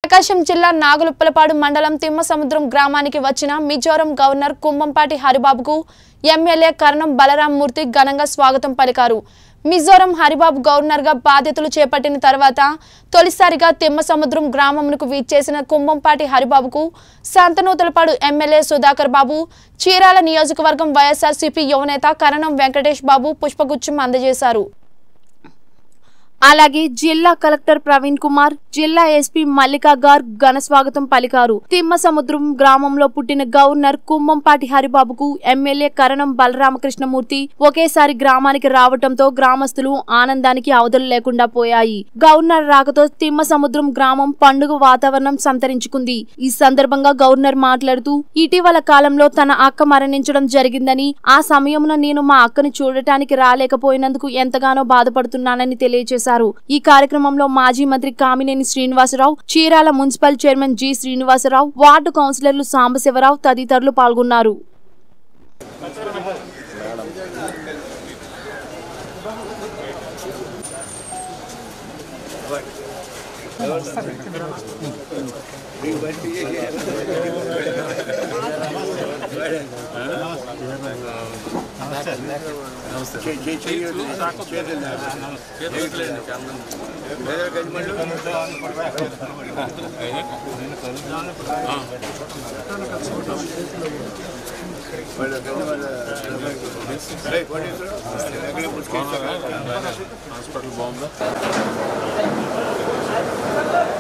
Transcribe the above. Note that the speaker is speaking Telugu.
ప్రకాశం జిల్లా నాగులుప్పలపాడు మండలం తిమ్మసముద్రం గ్రామానికి వచ్చిన మిజోరం గవర్నర్ కుంభంపాటి హరిబాబుకు ఎమ్మెల్యే కరణం బలరాం మూర్తి ఘనంగా స్వాగతం పలికారు మిజోరం హరిబాబు గవర్నర్గా బాధ్యతలు చేపట్టిన తర్వాత తొలిసారిగా తిమ్మసముద్రం గ్రామంకు విచ్చేసిన కుంభంపాటి హరిబాబుకు సంతనూతలపాడు ఎమ్మెల్యే సుధాకర్ బాబు చీరాల నియోజకవర్గం వైఎస్ఆర్సీపీ యువనేత కరణం వెంకటేష్ బాబు పుష్పగుచ్చం అందజేశారు అలాగే జిల్లా కలెక్టర్ ప్రవీణ్ కుమార్ జిల్లా ఎస్పీ మల్లికా గార్ ఘన స్వాగతం పలికారు తిమ్మసముద్రం గ్రామంలో పుట్టిన గవర్నర్ కుంభంపాటి హరిబాబుకు ఎమ్మెల్యే కరణం బలరామకృష్ణమూర్తి ఒకేసారి గ్రామానికి రావటంతో గ్రామస్తులు ఆనందానికి అవధులు లేకుండా పోయాయి గవర్నర్ రాకతో తిమ్మసముద్రం గ్రామం పండుగ వాతావరణం సంతరించుకుంది ఈ సందర్భంగా గవర్నర్ మాట్లాడుతూ ఇటీవల కాలంలో తన అక్క మరణించడం జరిగిందని ఆ సమయమున నేను మా అక్కను చూడటానికి రాలేకపోయినందుకు ఎంతగానో బాధపడుతున్నానని తెలియజేశారు ఈ కార్యక్రమంలో మాజీ మంత్రి Kamineni Srinivasarao Chirala municipal chairman G Srinivasarao ward కౌన్సిలర్లు సాంబశివరావు తదితరులు పాల్గొన్నారు హాస్పిటల్ బాగుందా